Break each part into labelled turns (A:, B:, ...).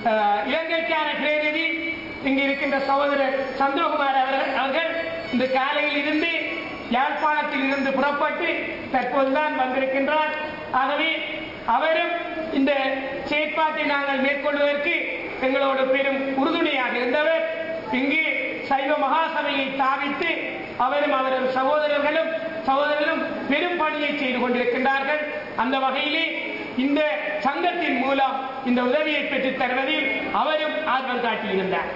A: அஹ், இலங்கைக்கான பிரதிநிதி இங்கு இருக்கின்ற சகோதரர் சந்திரகுமார் அவர்கள் அவர்கள் இந்த காலையில் இருந்து யாழ்ப்பாணத்தில் இருந்து புறப்பட்டு தற்போதுதான் வந்திருக்கின்றார் ஆகவே அவரும் இந்த செயற்பாட்டை நாங்கள் மேற்கொள்வதற்கு எங்களோடு பெரும் உறுதுணையாக இருந்தவர் இங்கு சைவ மகாசபையை தாவித்து அவரும் அவரது சகோதரர்களும் சகோதரரும் பெரும் பணியை செய்து கொண்டிருக்கின்றார்கள் அந்த வகையிலே இந்த சங்கத்தின் மூலம் இந்த உதவியை பெற்றுத் தருவதில் அவரும் ஆர்வம் காட்டியிருந்தார்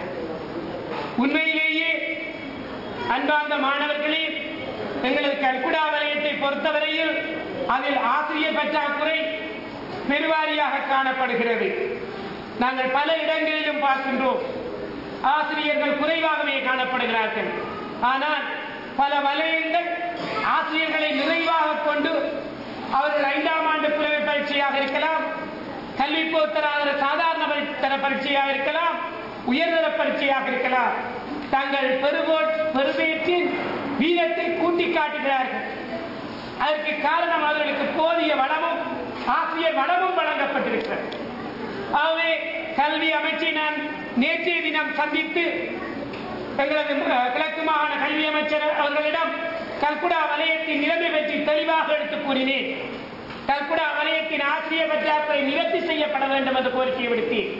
A: உண்மையிலேயே அன்பார்ந்த மாணவர்களே எங்களது கல்குடா வலயத்தை பொறுத்தவரையில் அதில் ஆசிரியர் பற்றாக்குறை பெருவாரியாக காணப்படுகிறது நாங்கள் பல இடங்களிலும் பார்க்கின்றோம் ஆசிரியர்கள் குறைவாகவே காணப்படுகிறார்கள் ஆனால் பல வலயங்கள் ஆசிரியர்களை நிறைவாக கொண்டு அவர்கள் ஐந்தாம் ஆண்டு புலமை பரீட்சையாக இருக்கலாம் கல்வி போத்தராத சாதாரண பரி- தர பரீட்சையாக இருக்கலாம் உயர்தர பரீட்சையாக இருக்கலாம் தங்கள் பெருகோட் பெருமையத்தின் வீரத்தை கூட்டி காட்டுகிறார்கள் அதற்கு காரணம் அவர்களுக்கு போதிய வளமும் ஆசிரியர் வளமும் வழங்கப்பட்டிருக்கிறது ஆகவே கல்வி அமைச்சை நான் நேற்றைய தினம் சந்தித்து எங்களது அஹ், கிழக்கு மாகாண கல்வி அமைச்சர் அவர்களிடம் கல்குடா வலயத்தின் நிலைமை பற்றி தெளிவாக எடுத்துக் கூறினேன் கல்குடா வலயத்தின் ஆசிரியர் பற்றாக்குறை நிவர்த்தி செய்யப்பட வேண்டும் என்று கோரிக்கை விடுத்தேன்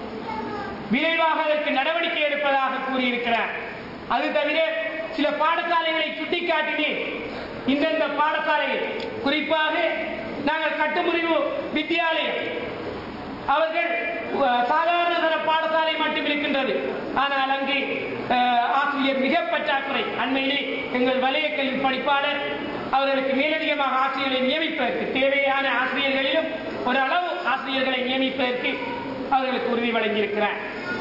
A: விரைவாக அதற்கு நடவடிக்கை எடுப்பதாக கூறியிருக்கிறார் அது தவிர சில பாடசாலைகளை சுட்டிக்காட்டினேன் இந்தந்த பாடசாலைகள் குறிப்பாக நாங்கள் கட்டுமுறிவு வித்தியாலயம் அவர்கள் அஹ், சாதாரண தர பாடசாலை மட்டும் இருக்கின்றது ஆனால் அங்கே அஹ், ஆசிரியர் மிக பற்றாக்குறை அண்மையிலே எங்கள் வலய கல்வி படிப்பாளர் அவர்களுக்கு மேலதிகமாக ஆசிரியர்களை நியமிப்பதற்கு தேவையான ஆசிரியர்களிலும் ஒரு அளவு ஆசிரியர்களை நியமிப்பதற்கு அவர்களுக்கு உறுதி வழங்கியிருக்கிறார்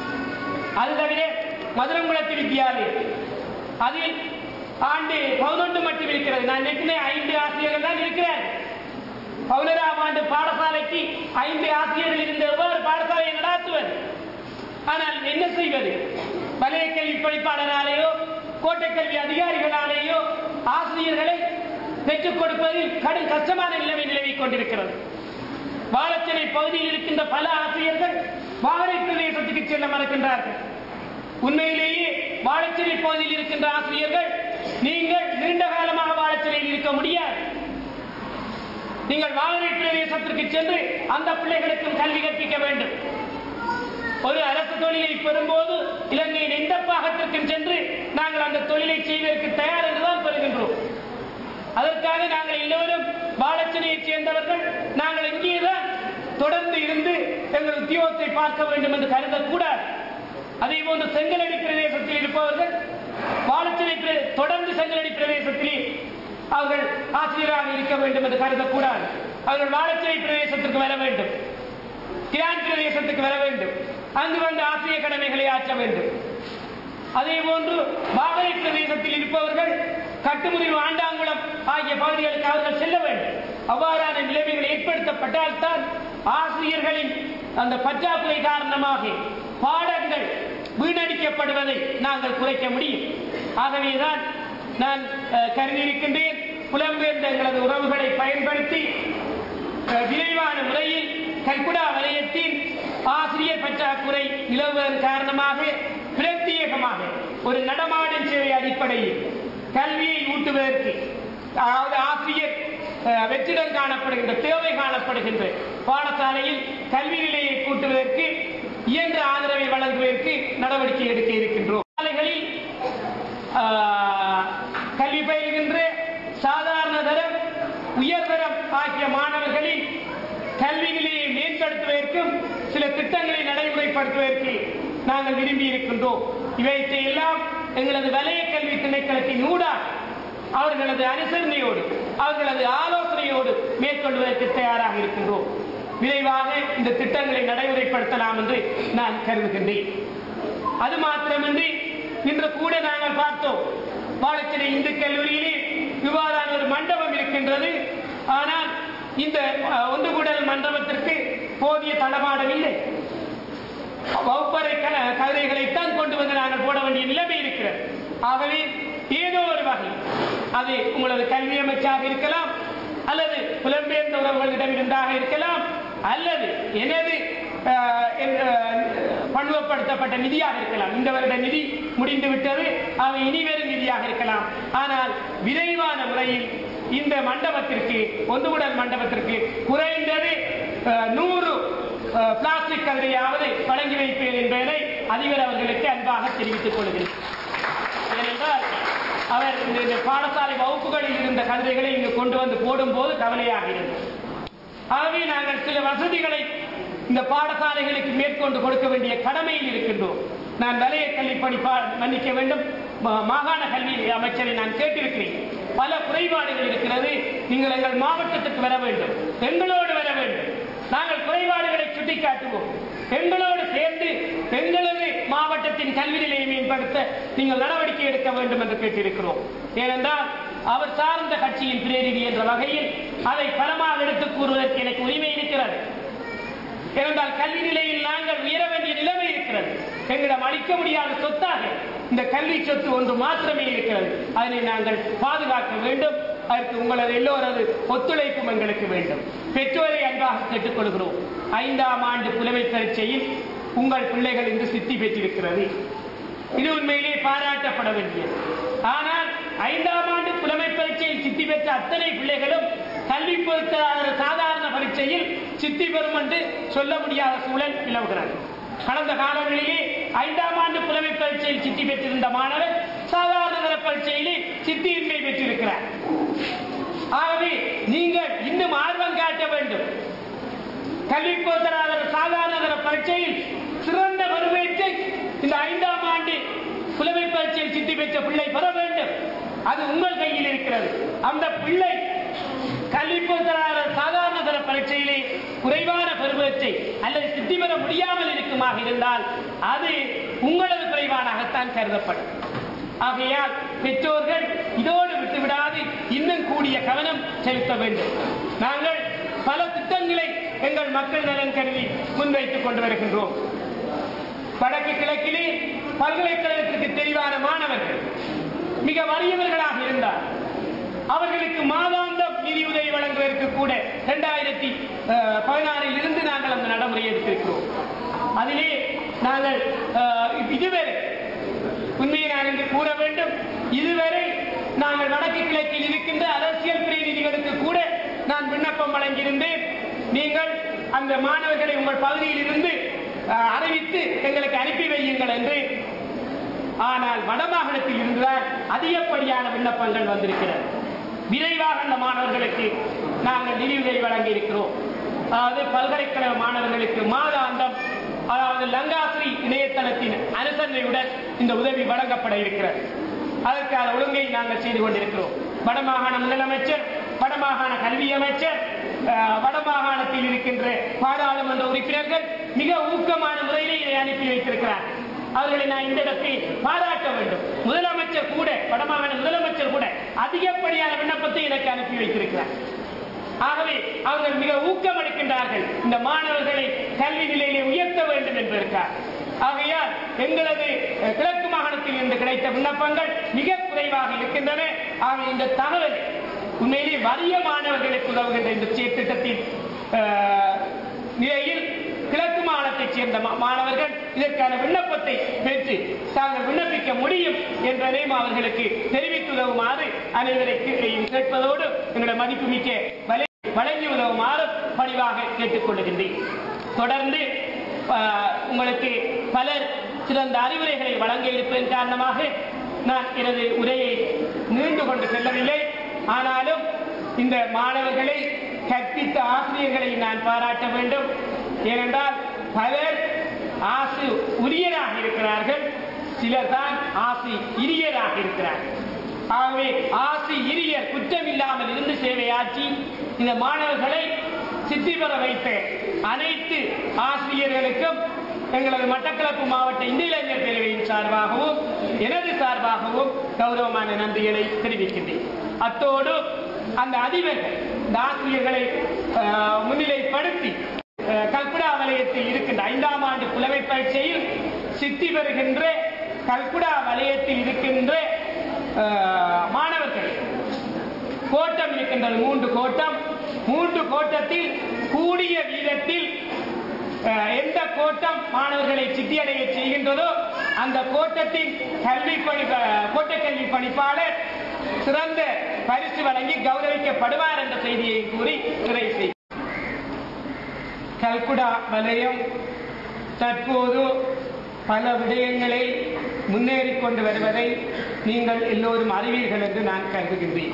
A: அது தவிர மதுரங்குளத்து வித்தியாலயம் அதில் ஆண்டு பதினொன்று மட்டும் இருக்கிறது நான் நினைக்கிறேன் ஐந்து ஆசிரியர்கள் தான் இருக்கிறார் பதினோராம் ஆண்டு பாடசாலைக்கு ஐந்து ஆசிரியர்கள் இருந்த எவ்வாறு பாடசாலையை நடத்துவது ஆனால் என்ன செய்வது வலய கல்வி படிப்பாளராலேயோ கோட்டை கல்வி அதிகாரிகளாலேயோ ஆசிரியர்களை பெற்றுக் கொடுப்பதில் கடும் கஷ்டமான நிலைமை நிலவிக் கொண்டிருக்கிறது வாழச்சனை பகுதியில் இருக்கின்ற பல ஆசிரியர்கள் வாகரை பிரதேசத்துக்கு செல்ல மறக்கின்றார்கள் உண்மையிலேயே வாழச்சனை பகுதியில் இருக்கின்ற ஆசிரியர்கள் நீங்கள் நீண்ட காலமாக வாழச்சனையில் இருக்க முடியாது நீங்கள் வாகரை பிரதேசத்திற்கு சென்று அந்த பிள்ளைகளுக்கும் கல்வி கற்பிக்க வேண்டும் ஒரு அரசு தொழிலை பெறும்போது இலங்கையின் எந்த பாகத்திற்கும் சென்று நாங்கள் அந்த தொழிலை செய்வதற்கு தயார் என்றுதான் பெறுகின்றோம் அதற்காக நாங்கள் எல்லோரும் வாழச்சனையைச் சேர்ந்தவர்கள் நாங்கள் இங்கேதான் தொடர்ந்து இருந்து எங்கள் உத்தியோகத்தை பார்க்க வேண்டும் என்று கருதக்கூடாது அதே போன்று செங்கலடி பிரதேசத்தில் இருப்பவர்கள் வாழச்சனை பிர- தொடர்ந்து செங்கலடி பிரதேசத்திலே அவர்கள் ஆசிரியராக இருக்க வேண்டும் என்று கருதக்கூடாது அவர்கள் வாழச்சனை பிரதேசத்திற்கு வர வேண்டும் கிரான் பிரதேசத்துக்கு வர வேண்டும் அங்கு வந்து ஆசிரியர் கடமைகளை ஆற்ற வேண்டும் அதே போன்று வாகரை பிரதேசத்தில் இருப்பவர்கள் கட்டுமுறிவு ஆண்டாங்குளம் ஆகிய பகுதிகளுக்கு அவர்கள் செல்ல வேண்டும் அவ்வாறான நிலைமைகள் ஏற்படுத்தப்பட்டால் தான் ஆசிரியர்களின் அந்த பற்றாக்குறை காரணமாக பாடங்கள் வீணடிக்கப்படுவதை நாங்கள் குறைக்க முடியும் ஆகவேதான் நான் அஹ், கருதியிருக்கின்றேன் புலம்பெயர்ந்த எங்களது உறவுகளை பயன்படுத்தி அஹ், விரைவான முறையில் கல்குடா வலயத்தின் ஆசிரியர் பற்றாக்குறை நிலவுவதன் காரணமாக பிரத்யேகமாக ஒரு நடமாடும் சேவை அடிப்படையில் கல்வியை ஊட்டுவதற்கு அதாவது ஆசிரியர் அஹ், வெற்றிடம் காணப்படுகின்ற தேவை காணப்படுகின்ற பாடசாலையில் கல்வி நிலையை கூட்டுவதற்கு இயன்ற ஆதரவை வழங்குவதற்கு நடவடிக்கை எடுக்க இருக்கின்றோம் சாலைகளில் ஆஹ், கல்வி பயில்கின்ற சாதாரண தரம் உயர்தரம் ஆகிய மாணவர்களின் கல்வி நிலையை மேம்படுத்துவதற்கும் சில திட்டங்களை நடைமுறைப்படுத்துவதற்கு நாங்கள் விரும்பி இருக்கின்றோம் இவற்றை எல்லாம் எங்களது வலய கல்வி திணைக்களத்தின் ஊடாக அவர்களது அனுசரணையோடு அவர்களது ஆலோசனையோடு மேற்கொள்வதற்கு தயாராக இருக்கின்றோம் விரைவாக இந்த திட்டங்களை நடைமுறைப்படுத்தலாம் என்று நான் கருதுகின்றேன் அது மாத்திரமின்றி இன்று கூட நாங்கள் பார்த்தோம் பாலச்சனை இந்து கல்லூரியிலே இவ்வாறான ஒரு மண்டபம் இருக்கின்றது ஆனால் இந்த அஹ், ஒன்று கூடல் மண்டபத்திற்கு போதிய தளபாடம் இல்லை வகுப்பறை க- கதிரைகளைத்தான் கொண்டு வந்து நாங்கள் போட வேண்டிய நிலைமை இருக்கிறது ஆகவே ஏதோ ஒரு வகை அது உங்களது கல்வி அமைச்சாக இருக்கலாம் அல்லது புலம்பெயர்ந்த உறவுகளிடம் இருந்தாக இருக்கலாம் அல்லது எனது அஹ், என்ற, பன்முகப்படுத்தப்பட்ட நிதியாக இருக்கலாம் இந்த வருட நிதி முடிந்து விட்டது அவை இனிவரும் நிதியாக இருக்கலாம் ஆனால் விரைவான முறையில் இந்த மண்டபத்திற்கு ஒன்றுகுடல் மண்டபத்திற்கு குறைந்தது அஹ், நூறு அஹ், பிளாஸ்டிக் கதிரையாவது வழங்கி வைப்பேன் என்பதை அதிபர் அவர்களுக்கு அன்பாக தெரிவித்துக் கொள்கிறேன் ஏனென்றால் அவர் இந்த இந்த பாடசாலை வகுப்புகளில் இருந்த கதிரைகளை இங்கு கொண்டு வந்து போடும்போது கவலையாகிறது ஆகவே நாங்கள் சில வசதிகளை இந்த பாடசாலைகளுக்கு மேற்கொண்டு கொடுக்க வேண்டிய கடமையில் இருக்கின்றோம் நான் வலய கல்வி படிப்பா மன்னிக்க வேண்டும் மா- மாகாண கல்வி அமைச்சரை நான் கேட்டிருக்கிறேன் பல குறைபாடுகள் இருக்கிறது நீங்கள் எங்கள் மாவட்டத்துக்கு வர வேண்டும் எங்களோடு வர வேண்டும் நாங்கள் குறைபாடுகளை சுட்டிக்காட்டுவோம் எங்களோடு சேர்ந்து எங்களது மாவட்டத்தின் கல்வி நிலையை மேம்படுத்த நீங்கள் நடவடிக்கை எடுக்க வேண்டும் என்று கேட்டிருக்கிறோம் ஏனென்றால் அவர் சார்ந்த கட்சியின் பிரதிநிதி என்ற வகையில் அதை பலமாக எடுத்துக் கூறுவதற்கு எனக்கு உரிமை இருக்கிறது ஏனென்றால் கல்வி நிலையில் நாங்கள் உயர வேண்டிய நிலைமை இருக்கிறது எங்களிடம் அளிக்க முடியாத சொத்தாக இந்த கல்வி சொத்து ஒன்று மாத்திரமே இருக்கிறது அதனை நாங்கள் பாதுகாக்க வேண்டும் அதற்கு உங்களது எல்லோரது ஒத்துழைப்பும் எங்களுக்கு வேண்டும் பெற்றோரை அன்பாக கேட்டுக்கொள்கிறோம் ஐந்தாம் ஆண்டு புலமை பரீட்சையில் உங்கள் பிள்ளைகள் இன்று சித்தி பெற்றிருக்கிறது இது உண்மையிலே பாராட்டப்பட வேண்டியது ஆனால் ஐந்தாம் ஆண்டு புலமை பரீட்சையில் சித்தி பெற்ற அத்தனை பிள்ளைகளும் கல்வி பொறுத்த சாதாரண பரீட்சையில் சித்தி பெறும் என்று சொல்ல முடியாத சூழல் நிலவுகிறது கடந்த காலங்களிலே ஐந்தாம் ஆண்டு புலமை பரீட்சையில் சித்தி பெற்றிருந்த மாணவர் சாதாரண தர பரீட்சையிலே சித்தியின்மை பெற்றிருக்கிறார் ஆகவே நீங்கள் இன்னும் ஆர்வம் காட்ட வேண்டும் கல்வி பொறுத்தராதர சாதாரண தர பரீட்சையில் சிறந்த வரவேற்றை இந்த ஐந்தாம் ஆண்டு புலமை பரீட்சையில் சித்தி பெற்ற பிள்ளை பெற வேண்டும் அது உங்கள் கையில் இருக்கிறது அந்த பிள்ளை கல்வி பொறுத்தராதர சாதாரண தர பரீட்சையிலே குறைவான பெறுவற்றை அல்லது சித்தி பெற முடியாமல் இருக்குமாக இருந்தால் அது உங்களது குறைவானாகத்தான் கருதப்படும் ஆகையால் பெற்றோர்கள் இதோடு விட்டுவிடாது இன்னும் கூடிய கவனம் செலுத்த வேண்டும் நாங்கள் பல திட்டங்களை எங்கள் மக்கள் நலன் கருதி முன்வைத்துக் கொண்டு வருகின்றோம் வடக்கு கிழக்கிலே பல்கலைக்கழகத்திற்கு தெரிவான மாணவர்கள் மிக வறியவர்களாக இருந்தார் அவர்களுக்கு மாதாந்தம் நிதி உதவி வழங்குவதற்கு கூட இரண்டாயிரத்தி பதினாறில் இருந்து நாங்கள் அந்த நடைமுறையை எடுத்திருக்கிறோம் அதிலே நாங்கள் அஹ், இதுவரை உண்மையை நான் இங்கு கூற வேண்டும் இதுவரை நாங்கள் வடக்கு கிழக்கில் இருக்கின்ற அரசியல் பிரதிநிதிகளுக்கு கூட நான் விண்ணப்பம் வழங்கியிருந்தேன் நீங்கள் அந்த மாணவர்களை உங்கள் பகுதியில் இருந்து அஹ், அறிவித்து எங்களுக்கு அனுப்பி வையுங்கள் என்று ஆனால் வடமாகாணத்தில் இருந்துதான் அதிகப்படியான விண்ணப்பங்கள் வந்திருக்கிறது விரைவாக அந்த மாணவர்களுக்கு நாங்கள் நிதியுதவி வழங்கி இருக்கிறோம் அதாவது பல்கலைக்கழக மாணவர்களுக்கு மாதாந்தம் அதாவது லங்காஸ்ரீ இணையதளத்தின் அனுசரணையுடன் இந்த உதவி வழங்கப்பட இருக்கிறது அதற்கான ஒழுங்கை நாங்கள் செய்து கொண்டிருக்கிறோம் வடமாகாண முதலமைச்சர் வடமாகாண கல்வி அமைச்சர் அஹ், வடமாகாணத்தில் இருக்கின்ற பாராளுமன்ற உறுப்பினர்கள் மிக ஊக்கமான முறையிலே இதை அனுப்பி வைத்திருக்கிறார் அவர்களை நான் இந்த இடத்தில் பாராட்ட வேண்டும் முதலமைச்சர் கூட வடமாகாண முதலமைச்சர் கூட அதிகப்படியான விண்ணப்பத்தை எனக்கு அனுப்பி வைத்திருக்கிறார் ஆகவே அவர்கள் மிக ஊக்கம் அளிக்கின்றார்கள் இந்த மாணவர்களை கல்வி நிலையிலே உயர்த்த வேண்டும் என்பதற்காக ஆகையால் எங்களது அஹ், கிழக்கு மாகாணத்தில் இருந்து கிடைத்த விண்ணப்பங்கள் மிக குறைவாக இருக்கின்றன ஆக இந்த தகவல் உண்மையிலே வறிய மாணவர்களுக்கு உதவுகின்ற இந்த சீர் திட்டத்தின் அஹ், நிலையில் கிழக்கு மாகாணத்தைச் சேர்ந்த மா- மாணவர்கள் இதற்கான விண்ணப்பத்தை பெற்று தாங்கள் விண்ணப்பிக்க முடியும் என்பதையும் அவர்களுக்கு தெரிவித்து உதவுமாறு அனைவரையும் கேட்பதோடு எங்களுடைய மதிப்புமிக்க வலை வழங்கி உதவுமாறு பணிவாக கேட்டுக்கொள்கின்றேன் தொடர்ந்து ஆஹ், உங்களுக்கு பலர் சிறந்த அறிவுரைகளை வழங்க இருப்பதன் காரணமாக நான் எனது உரையை நீண்டு கொண்டு செல்லவில்லை ஆனாலும் இந்த மாணவர்களை கற்பித்த ஆசிரியர்களை நான் பாராட்ட வேண்டும் ஏனென்றால் பலர் ஆசு உரியராக இருக்கிறார்கள் சிலர் தான் ஆசி இரியராக இருக்கிறார்கள் ஆகவே ஆசி இரியர் குற்றமில்லாமல் இருந்து சேவையாற்றி இந்த மாணவர்களை சித்தி பெற வைத்த அனைத்து ஆசிரியர்களுக்கும் எங்களது மட்டக்களப்பு மாவட்ட இந்திய இளைஞர் பேரவையின் சார்பாகவும் எனது சார்பாகவும் கௌரவமான நன்றிகளை தெரிவிக்கின்றேன் அத்தோடு அந்த அதிபர்கள் இந்த ஆசிரியர்களை அஹ், முன்னிலைப்படுத்தி அஹ், கல்குடா வலயத்தில் இருக்கின்ற ஐந்தாம் ஆண்டு புலமை பரீட்சையில் சித்தி பெறுகின்ற கல்குடா வலயத்தில் இருக்கின்ற அஹ், மாணவர்கள் கோட்டம் இருக்கின்றது மூன்று கோட்டம் மூன்று கோட்டத்தில் கூடிய வீதத்தில் அஹ், எந்த கோட்டம் மாணவர்களை சித்தியடைய செய்கின்றதோ அந்த கோட்டத்தின் கல்வி பணி கோட்ட கல்வி பணிப்பாளர் சிறந்த பரிசு வழங்கி கௌரவிக்கப்படுவார் என்ற செய்தியை கூறி நிறைவு செய்கிறேன். கல்குடா வலயம் தற்போது பல விடயங்களை முன்னேறி கொண்டு வருவதை நீங்கள் எல்லோரும் அறிவீர்கள் என்று நான் கருதுகின்றேன்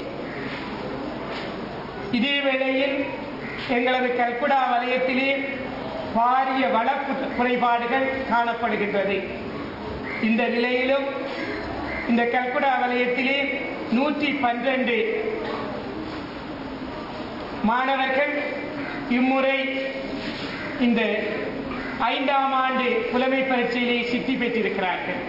A: இதே வேளையில் எங்களது கல்குடா வலயத்திலே பாரிய வழக்கு குறைபாடுகள் காணப்படுகின்றது இந்த நிலையிலும் இந்த கல்குடா வலயத்திலே நூற்றி பன்னிரண்டு மாணவர்கள் இம்முறை இந்த ஐந்தாம் ஆண்டு புலமை பரீட்சையிலே சித்தி பெற்றிருக்கிறார்கள்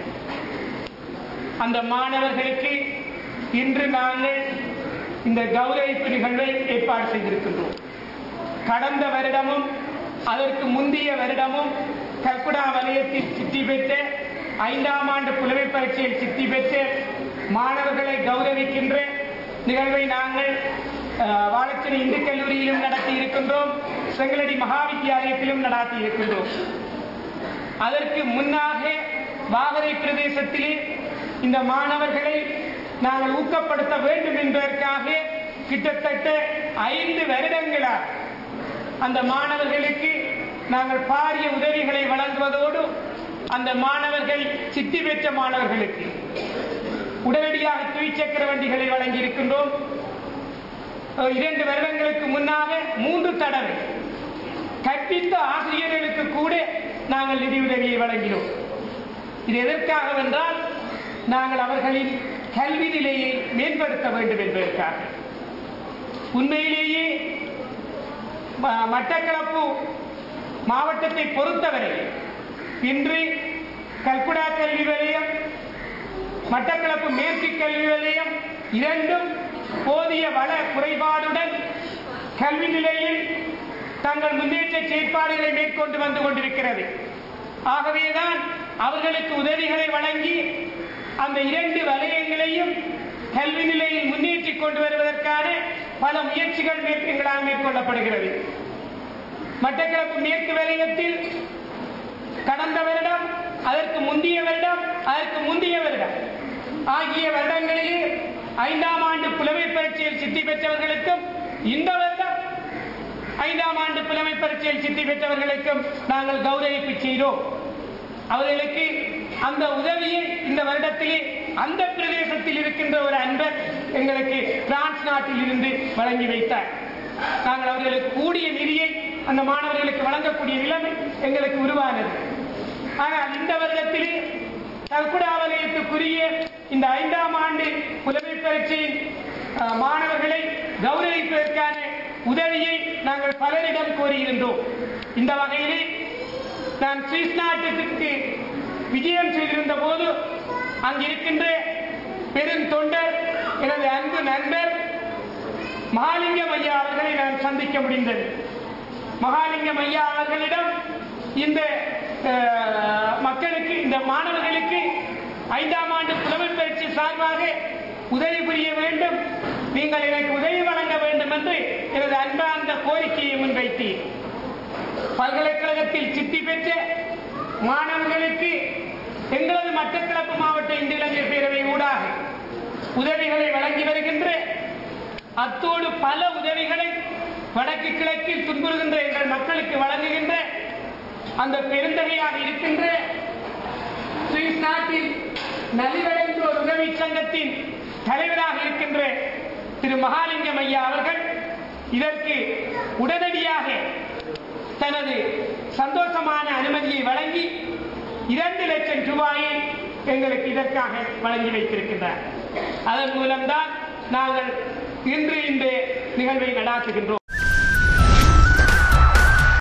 A: அந்த மாணவர்களுக்கு இன்று நாங்கள் இந்த கௌரவிப்பு நிகழ்வை ஏற்பாடு செய்திருக்கின்றோம் கடந்த வருடமும் அதற்கு முந்தைய வருடமும் கல்குடா வலயத்தில் சித்தி பெற்ற ஐந்தாம் ஆண்டு புலமை பரீட்சையில் சித்தி பெற்ற மாணவர்களை கௌரவிக்கின்ற நிகழ்வை நாங்கள் அஹ், வாழைச்சேரி இந்து கல்லூரியிலும் நடத்தி இருக்கின்றோம் செங்கலடி மகாவித்தியாலயத்திலும் நடத்தி இருக்கின்றோம் அதற்கு முன்னாக வாகரை பிரதேசத்திலே இந்த மாணவர்களை நாங்கள் ஊக்கப்படுத்த வேண்டும் என்பதற்காக கிட்டத்தட்ட ஐந்து வருடங்களாக அந்த மாணவர்களுக்கு நாங்கள் பாரிய உதவிகளை வழங்குவதோடு அந்த மாணவர்கள் சித்தி பெற்ற மாணவர்களுக்கு உடனடியாக துவிச்சக்கர வண்டிகளை வழங்கி இருக்கின்றோம் அஹ் இரண்டு வருடங்களுக்கு முன்னாக மூன்று தடவை கற்பித்த ஆசிரியர்களுக்கு கூட நாங்கள் நிதியுதவியை வழங்கினோம் இது எதற்காக வென்றால் நாங்கள் அவர்களின் கல்வி நிலையை மேம்படுத்த வேண்டும் என்பதற்காக உண்மையிலேயே ம- மட்டக்களப்பு மாவட்டத்தை பொறுத்தவரை இன்று கல்குடா கல்வி நிலையம் மட்டக்களப்பு மேற்கு கல்வி நிலையம் இரண்டும் போதிய வள குறைபாடுடன் கல்வி நிலையில் தங்கள் முன்னேற்ற செயற்பாடுகளை மேற்கொண்டு வந்து கொண்டிருக்கிறது ஆகவேதான் அவர்களுக்கு உதவிகளை வழங்கி அந்த இரண்டு வலயங்களையும் கல்வி நிலையில் முன்னேற்றி கொண்டு வருவதற்கான பல முயற்சிகள் மேற்- எங்களால் மேற்கொள்ளப்படுகிறது மட்டக்களப்பு மேற்கு வலயத்தில் கடந்த வருடம் அதற்கு முந்தைய வருடம் அதற்கு முந்தைய வருடம் ஆகிய வருடங்களிலே ஐந்தாம் ஆண்டு புலமை பரீட்சையில் சித்தி பெற்றவர்களுக்கும் இந்த வருடம் ஐந்தாம் ஆண்டு புலமை பரீட்சையில் சித்தி பெற்றவர்களுக்கும் நாங்கள் கௌரவிப்பு செய்தோம் அவர்களுக்கு அந்த உதவியை இந்த வருடத்திலே அந்த பிரதேசத்தில் இருக்கின்ற ஒரு அன்பர் எங்களுக்கு பிரான்ஸ் நாட்டில் இருந்து வழங்கி வைத்தார் நாங்கள் அவர்களுக்கு கூடிய நிதியை அந்த மாணவர்களுக்கு வழங்கக்கூடிய நிலைமை எங்களுக்கு உருவானது ஆனால் இந்த வருடத்திலே கல்குடா வலயத்துக்குரிய இந்த ஐந்தாம் ஆண்டு புலமை பரீட்சையின் அஹ், மாணவர்களை கௌரவிப்பதற்கான உதவியை நாங்கள் பலரிடம் கோரியிருந்தோம் இந்த வகையிலே நான் சுவிஸ் நாட்டுக்கு விஜயம் செய்திருந்த போது அங்கிருக்கின்ற பெருந்தொண்டர் எனது அன்பு நண்பர் மகாலிங்கம் ஐயா அவர்களை நான் சந்திக்க முடிந்தது மகாலிங்கம் ஐயா அவர்களிடம் இந்த அஹ், மக்களுக்கு இந்த மாணவர்களுக்கு ஐந்தாம் ஆண்டு புலமை பயிற்சி சார்பாக உதவி புரிய வேண்டும் நீங்கள் எனக்கு உதவி வழங்க வேண்டும் என்று எனது அன்பார்ந்த கோரிக்கையை முன்வைத்தேன் பல்கலைக்கழகத்தில் சித்தி பெற்ற மாணவர்களுக்கு எங்களது மட்டக்களப்பு மாவட்ட இந்து இளைஞர் பேரவை ஊடாக உதவிகளை வழங்கி வருகின்ற அத்தோடு பல உதவிகளை வடக்கு கிழக்கில் துன்புறுகின்ற எங்கள் மக்களுக்கு வழங்குகின்ற அந்த பெருந்தகையாக இருக்கின்ற சுவிஸ் நாட்டில் நலிவடைந்த ஒரு உதவி சங்கத்தின் தலைவராக இருக்கின்ற திரு மகாலிங்கம் ஐயா அவர்கள் இதற்கு உடனடியாக தனது சந்தோஷமான அனுமதியை வழங்கி இரண்டு லட்சம் ரூபாயை எங்களுக்கு இதற்காக வழங்கி வைத்திருக்கின்றார் அதன் மூலம்தான் நாங்கள் இன்று இந்த நிகழ்வை நடாத்துகின்றோம்